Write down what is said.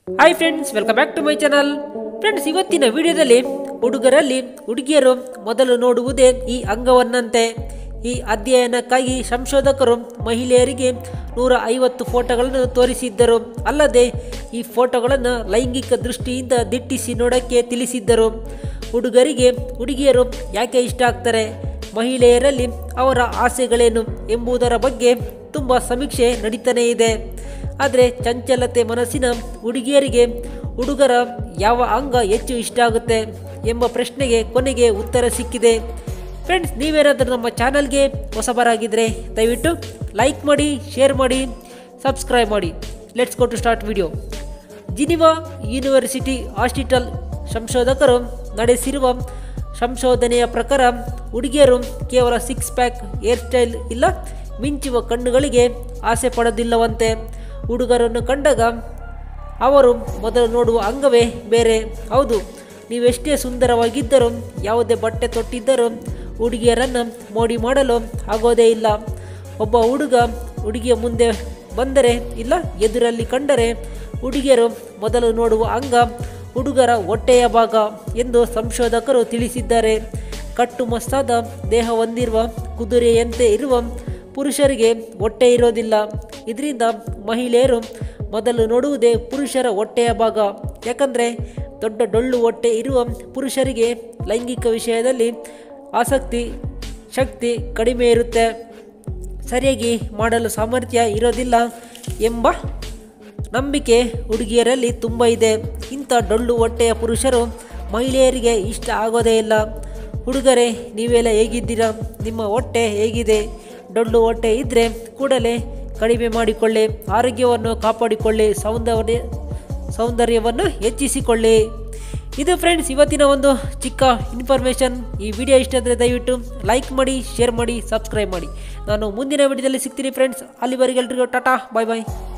hi friends welcome back to my channel friends ಇವತ್ತಿನ ವಿಡಿಯೋದಲ್ಲಿ ಹುಡುಗರಲ್ಲಿ ಹುಡುಗಿಯರು ಮೊದಲು ನೋಡುವುದೇ ಈ ಅಂಗವನ್ನಂತೆ ಈ ಅಧ್ಯಯನಕ್ಕಾಗಿ ಸಂಶೋಧಕರು ಮಹಿಳೆಯರಿಗೆ ನೂರ ಐವತ್ತು ಫೋಟೋಗಳನ್ನು ತೋರಿಸಿದ್ದರು ಅಲ್ಲದೆ ಈ ಫೋಟೋಗಳನ್ನು ಲೈಂಗಿಕ ದೃಷ್ಟಿಯಿಂದ ದಿಟ್ಟಿಸಿ ನೋಡಕ್ಕೆ ತಿಳಿಸಿದ್ದರು ಹುಡುಗರಿಗೆ ಹುಡುಗಿಯರು ಯಾಕೆ ಇಷ್ಟ ಆಗ್ತಾರೆ ಮಹಿಳೆಯರಲ್ಲಿ ಅವರ ಆಸೆಗಳೇನು ಎಂಬುದರ ಬಗ್ಗೆ ತುಂಬ ಸಮೀಕ್ಷೆ ನಡೀತಾನೇ ಇದೆ ಆದರೆ ಚಂಚಲತೆ ಮನಸ್ಸಿನ ಹುಡುಗಿಯರಿಗೆ ಹುಡುಗರ ಯಾವ ಅಂಗ ಹೆಚ್ಚು ಇಷ್ಟ ಆಗುತ್ತೆ ಎಂಬ ಪ್ರಶ್ನೆಗೆ ಕೊನೆಗೆ ಉತ್ತರ ಸಿಕ್ಕಿದೆ ಫ್ರೆಂಡ್ಸ್ ನೀವೇನಾದರೂ ನಮ್ಮ ಚಾನಲ್ಗೆ ಹೊಸಬರಾಗಿದ್ದರೆ ದಯವಿಟ್ಟು ಲೈಕ್ ಮಾಡಿ ಶೇರ್ ಮಾಡಿ ಸಬ್ಸ್ಕ್ರೈಬ್ ಮಾಡಿ let's go to start video Geneva university hospital ಸಂಶೋಧಕರು ನಡೆಸಿರುವ ಸಂಶೋಧನೆಯ ಪ್ರಕಾರ ಹುಡುಗಿಯರು ಕೇವಲ ಸಿಕ್ಸ್ ಪ್ಯಾಕ್ ಹೇರ್ ಸ್ಟೈಲ್ ಇಲ್ಲ ಮಿಂಚುವ ಕಣ್ಣುಗಳಿಗೆ ಆಸೆ ಪಡೋದಿಲ್ಲವಂತೆ ಹುಡುಗರನ್ನು ಕಂಡಾಗ ಅವರು ಮೊದಲು ನೋಡುವ ಅಂಗವೇ ಬೇರೆ ಹೌದು ನೀವೆಷ್ಟೇ ಸುಂದರವಾಗಿದ್ದರೂ ಯಾವುದೇ ಬಟ್ಟೆ ತೊಟ್ಟಿದ್ದರೂ ಹುಡುಗಿಯರನ್ನು ಮೋಡಿ ಮಾಡಲು ಆಗೋದೇ ಇಲ್ಲ ಒಬ್ಬ ಹುಡುಗ ಹುಡುಗಿಯ ಮುಂದೆ ಬಂದರೆ ಇಲ್ಲ ಎದುರಲ್ಲಿ ಕಂಡರೆ ಹುಡುಗಿಯರು ಮೊದಲು ನೋಡುವ ಅಂಗ ಹುಡುಗರ ಹೊಟ್ಟೆಯ ಭಾಗ ಎಂದು ಸಂಶೋಧಕರು ತಿಳಿಸಿದ್ದಾರೆ ಕಟ್ಟುಮಸ್ತಾದ ದೇಹ ಹೊಂದಿರುವ ಕುದುರೆಯಂತೆ ಇರುವ ಪುರುಷರಿಗೆ ಹೊಟ್ಟೆ ಇರೋದಿಲ್ಲ ಇದರಿಂದ ಮಹಿಳೆಯರು ಮೊದಲು ನೋಡುವುದೇ ಪುರುಷರ ಹೊಟ್ಟೆಯ ಭಾಗ ಯಾಕಂದರೆ ದೊಡ್ಡ ಡೊಳ್ಳು ಹೊಟ್ಟೆ ಇರುವ ಪುರುಷರಿಗೆ ಲೈಂಗಿಕ ವಿಷಯದಲ್ಲಿ ಆಸಕ್ತಿ ಶಕ್ತಿ ಕಡಿಮೆ ಇರುತ್ತೆ ಸರಿಯಾಗಿ ಮಾಡಲು ಸಾಮರ್ಥ್ಯ ಇರೋದಿಲ್ಲ ಎಂಬ ನಂಬಿಕೆ ಹುಡುಗಿಯರಲ್ಲಿ ತುಂಬ ಇದೆ ಇಂಥ ಡೊಳ್ಳು ಹೊಟ್ಟೆಯ ಪುರುಷರು ಮಹಿಳೆಯರಿಗೆ ಇಷ್ಟ ಆಗೋದೇ ಇಲ್ಲ ಹುಡುಗರೇ ನೀವೆಲ್ಲ ಹೇಗಿದ್ದೀರಾ ನಿಮ್ಮ ಹೊಟ್ಟೆ ಹೇಗಿದೆ ಡೊಳ್ಳು ಹೊಟ್ಟೆ ಇದ್ದರೆ ಕೂಡಲೇ ಕಡಿಮೆ ಮಾಡಿಕೊಳ್ಳಿ ಆರೋಗ್ಯವನ್ನು ಕಾಪಾಡಿಕೊಳ್ಳಿ ಸೌಂದರ್ಯ ಸೌಂದರ್ಯವನ್ನು ಹೆಚ್ಚಿಸಿಕೊಳ್ಳಿ ಇದು ಫ್ರೆಂಡ್ಸ್ ಇವತ್ತಿನ ಒಂದು ಚಿಕ್ಕ ಇನ್ಫಾರ್ಮೇಷನ್ ಈ ವಿಡಿಯೋ ಇಷ್ಟ ಆದರೆ ದಯವಿಟ್ಟು ಲೈಕ್ ಮಾಡಿ ಶೇರ್ ಮಾಡಿ ಸಬ್ಸ್ಕ್ರೈಬ್ ಮಾಡಿ ನಾನು ಮುಂದಿನ ವಿಡಿಯೋದಲ್ಲಿ ಸಿಗ್ತೀನಿ ಫ್ರೆಂಡ್ಸ್ ಅಲ್ಲಿವರೆಗೆ ಎಲ್ರಿಗೂ ಟಾಟಾ ಬಾಯ್ ಬಾಯ್